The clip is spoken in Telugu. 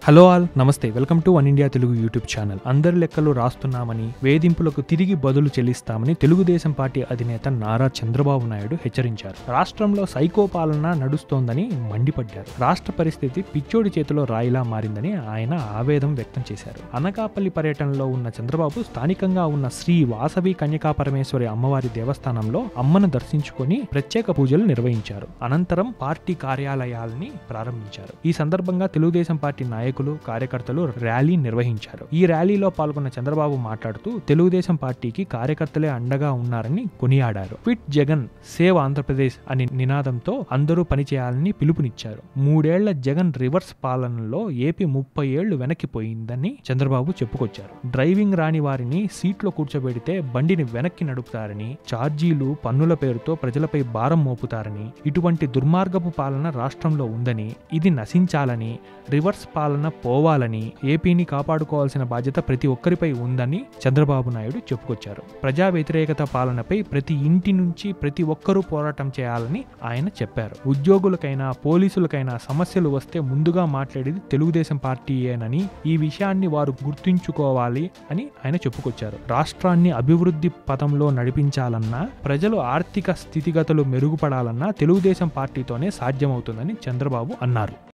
హలో ఆల్ నమస్తే welcome to one India Telugu YouTube channel అందరి లెక్కలు రాస్తున్నామని వేధింపులకు తిరిగి బదులు చెల్లిస్తామని తెలుగుదేశం పార్టీ అధినేత నారా చంద్రబాబు నాయుడు హెచ్చరించారు రాష్ట్రంలో సైకో పాలన నడుస్తోందని మండిపడ్డారు రాష్ట్ర పరిస్థితి పిచ్చోడి చేతిలో రాయిలా మారిందని ఆయన ఆవేదన వ్యక్తం చేశారు అనకాపల్లి పర్యటనలో ఉన్న చంద్రబాబు స్థానికంగా ఉన్న శ్రీ వాసవి కన్యకా పరమేశ్వరి అమ్మవారి దేవస్థానంలో అమ్మను దర్శించుకొని ప్రత్యేక పూజలు నిర్వహించారు అనంతరం పార్టీ కార్యాలయాల్ని ప్రారంభించారు ఈ సందర్భంగా తెలుగుదేశం పార్టీ నాయకులు కార్యకర్తలు ర్యాలీ నిర్వహించారు ఈ ర్యాలీలో పాల్గొన్న చంద్రబాబు మాట్లాడుతూ తెలుగుదేశం పార్టీకి కార్యకర్తలే అండగా ఉన్నారని కొనియాడారు ఫిట్ జగన్ సేవ్ ఆంధ్రప్రదేశ్ అని నినాదంతో అందరూ పనిచేయాలని పిలుపునిచ్చారు మూడేళ్ల జగన్ రివర్స్ పాలనలో ఏపీ ముప్పై ఏళ్లు వెనక్కిపోయిందని చంద్రబాబు చెప్పుకొచ్చారు డ్రైవింగ్ రాని వారిని సీట్లో కూర్చోబెడితే బండిని వెనక్కి నడుపుతారని ఛార్జీలు పన్నుల పేరుతో ప్రజలపై భారం మోపుతారని ఇటువంటి దుర్మార్గపు పాలన రాష్ట్రంలో ఉందని ఇది నశించాలని రివర్స్ పాలన పోవాలని ఏపీని కాపాడుకోవాల్సిన బాధ్యత ప్రతి ఒక్కరిపై ఉందని చంద్రబాబు నాయుడు చెప్పుకొచ్చారు ప్రజా వ్యతిరేకత పాలనపై ప్రతి ఇంటి నుంచి ప్రతి ఒక్కరూ పోరాటం చేయాలని ఆయన చెప్పారు ఉద్యోగులకైనా పోలీసులకైనా సమస్యలు వస్తే ముందుగా మాట్లాడేది తెలుగుదేశం పార్టీయేనని ఈ విషయాన్ని వారు గుర్తుంచుకోవాలి అని ఆయన చెప్పుకొచ్చారు రాష్ట్రాన్ని అభివృద్ధి పథంలో నడిపించాలన్నా ప్రజలు ఆర్థిక స్థితిగతులు మెరుగుపడాలన్నా తెలుగుదేశం పార్టీతోనే సాధ్యమవుతుందని చంద్రబాబు అన్నారు